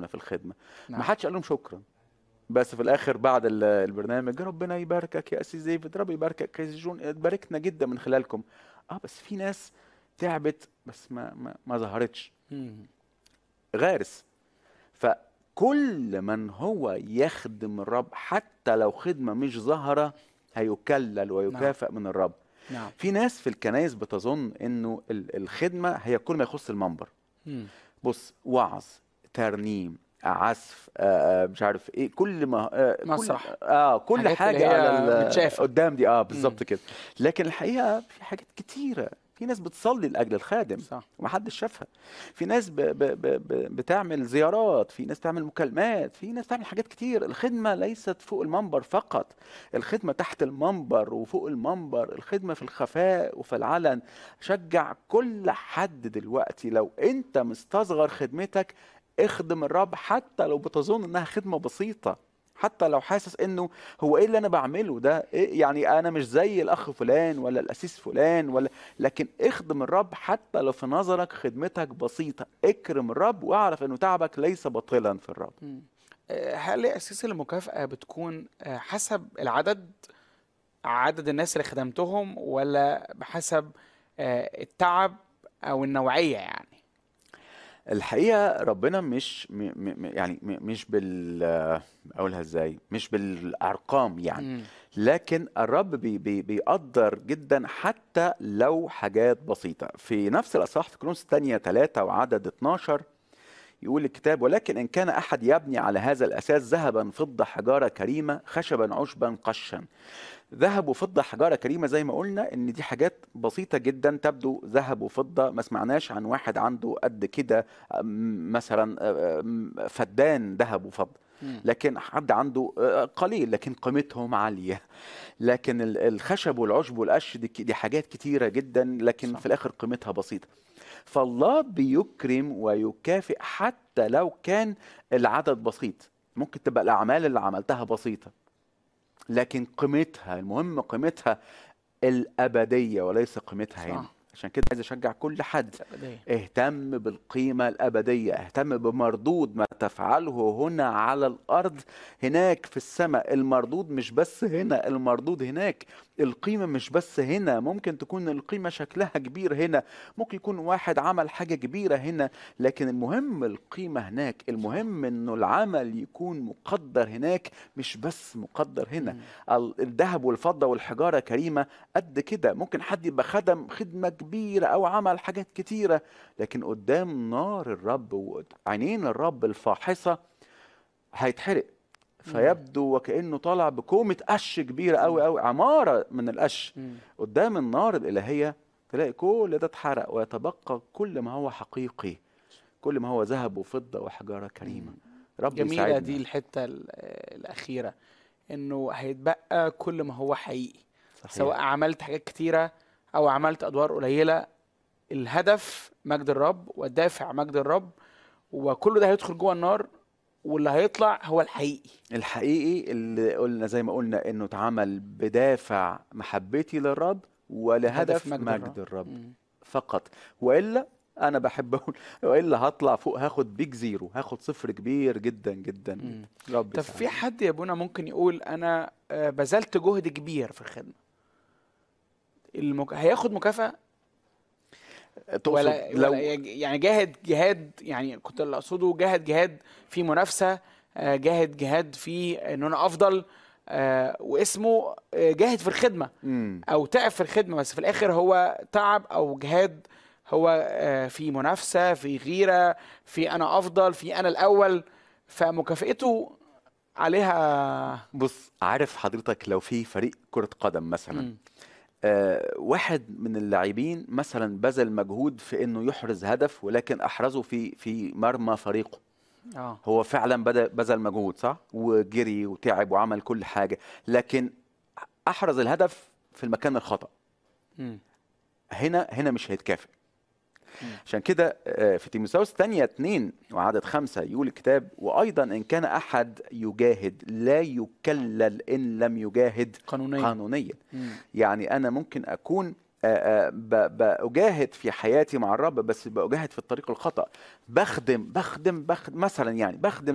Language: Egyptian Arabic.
في الخدمه نعم. ما حدش قال لهم شكرا بس في الاخر بعد ال- البرنامج ربنا يباركك يا اسيس ديفيد ربنا يباركك يا أسيس جون باركنا جدا من خلالكم اه بس في ناس تعبت بس ما ما, ما ظهرتش مم. غارس فكل من هو يخدم الرب حتى لو خدمه مش ظاهره هيكلل ويكافئ من الرب نعم في ناس في الكنائس بتظن انه ال- الخدمه هي كل ما يخص المنبر مم. بص وعظ ترنيم عزف آه آه، مش عارف ايه كل ما آه كل مسرح. اه كل حاجات حاجه اللي هي على ال- متشافة. قدام دي اه بالظبط مم. كده لكن الحقيقه في حاجات كتيره في ناس بتصلي لاجل الخادم صح ومحدش شافها في ناس ب ب ب ب بتعمل زيارات في ناس تعمل مكالمات في ناس تعمل حاجات كتير الخدمة ليست فوق المنبر فقط الخدمة تحت المنبر وفوق المنبر الخدمة في الخفاء وفي العلن شجع كل حد دلوقتي لو انت مستصغر خدمتك اخدم الرب حتى لو بتظن انها خدمة بسيطة حتى لو حاسس انه هو ايه اللي انا بعمله ده إيه يعني انا مش زي الاخ فلان ولا الاسيس فلان ولا لكن اخدم الرب حتى لو في نظرك خدمتك بسيطة اكرم الرب واعرف انه تعبك ليس باطلا في الرب مم. آه، هل اساس المكافاه بتكون آه، حسب العدد عدد الناس اللي خدمتهم ولا بحسب آه، التعب او النوعيه يعني الحقيقة ربنا مش م م م- يعني م مش بال اقولها ازاي مش بالارقام يعني مم. لكن الرب بي بي بيقدر جدا حتى لو حاجات بسيطة في نفس الأصحاح في كرونس الثانية 3 وعدد 12 يقول الكتاب ولكن إن كان أحد يبني على هذا الأساس ذهبا فضة حجارة كريمة خشبا عشبا قشا ذهب وفضة حجارة كريمة زي ما قلنا إن دي حاجات بسيطة جدا تبدو ذهب وفضة ما سمعناش عن واحد عنده قد كده أم، مثلا أم، فدان ذهب وفضة مم. لكن حد عنده آه، قليل لكن قيمتهم عالية لكن ال- الخشب والعشب والقش دي, دي حاجات كتيرة جدا لكن صح. في الآخر قيمتها بسيطة فالله بيكرم ويكافئ حتى لو كان العدد بسيط ممكن تبقى الأعمال اللي عملتها بسيطة لكن قيمتها المهم قيمتها الأبدية وليس قيمتها صح. هنا عشان كده عايز أشجع كل حد أبدية. اهتم بالقيمة الأبدية اهتم بمردود ما تفعله هنا على الأرض هناك في السماء المردود مش بس هنا المردود هناك القيمة مش بس هنا ممكن تكون القيمة شكلها كبير هنا ممكن يكون واحد عمل حاجة كبيرة هنا لكن المهم القيمة هناك المهم انه العمل يكون مقدر هناك مش بس مقدر هنا مم. ال- الذهب والفضة والحجارة كريمة قد كده ممكن حد يبقى خدم خدمة كبيرة أو عمل حاجات كتيرة لكن قدام نار الرب وعينين الرب الفاحصة هيتحرق فيبدو وكأنه طالع بكومة قش كبيرة أوي أوي عمارة من القش مم. قدام النار الإلهية تلاقي كل ده اتحرق ويتبقى كل ما هو حقيقي كل ما هو ذهب وفضة وحجارة كريمة رب جميلة يساعدنا. دي الحتة ال- الأخيرة إنه هيتبقى كل ما هو حقيقي صحيح. سواء عملت حاجات كتيرة أو عملت أدوار قليلة الهدف مجد الرب والدافع مجد الرب وكل ده هيدخل جوه النار واللي هيطلع هو الحقيقي الحقيقي اللي قلنا زي ما قلنا انه اتعمل بدافع محبتي للرب ولهدف مجد مجد, الرب. الرب مم. فقط والا انا بحب اقول والا هطلع فوق هاخد بيج زيرو هاخد صفر كبير جدا جدا مم. رب طب في يساعدنا. حد يا ابونا ممكن يقول أنا آه، بذلت جهد كبير في الخدمة المك... هياخد مكافأة تقصد ولا, لو ولا يج- يعني جاهد جهاد يعني كنت اللي اقصده جاهد جهاد في منافسه آه، جاهد جهاد في ان انا افضل آه، واسمه آه، جاهد في الخدمه مم. او تعب في الخدمه بس في الاخر هو تعب او جهاد هو آه، في منافسه في غيره في انا افضل في انا الاول فمكافئته عليها بص عارف حضرتك لو في فريق كرة قدم مثلا مم. آه واحد من اللاعبين مثلا بذل مجهود في انه يحرز هدف ولكن احرزه في في مرمى فريقه اه هو فعلا بدا بذل مجهود صح وجري وتعب وعمل كل حاجه لكن احرز الهدف في المكان الخطا مم. هنا هنا مش هيتكافئ مم. عشان كده آه، في تيموثاوس الثانية 2 وعدد خمسة يقول الكتاب وأيضا إن كان أحد يجاهد لا يكلل إن لم يجاهد قانونيا قانونيا مم. يعني أنا ممكن أكون آه، آه، ب- بأجاهد في حياتي مع الرب بس بأجاهد في الطريق الخطأ بخدم بخدم بخدم مثلا يعني بخدم